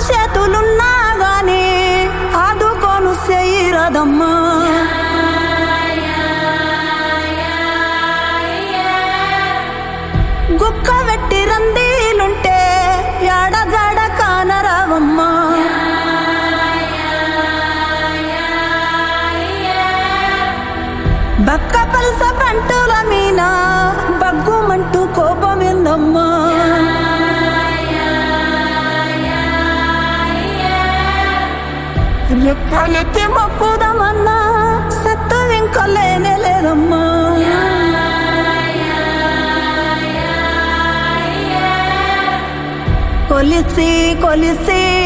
చేతులున్నా గాని ఆదుకోను చెయ్యరదమ్మా గుక్క వెట్టి రందీలుంటే యాడ జాడ కానరావమ్మా బక్క పలస పంటుల మీన బగ్గుమంటూ కోపమిందమ్మా రెక్కలెత్తి మొక్కుదామన్నా సత్తు ఇంకా లేనే లేదమ్మా కొలిసి కొలిసి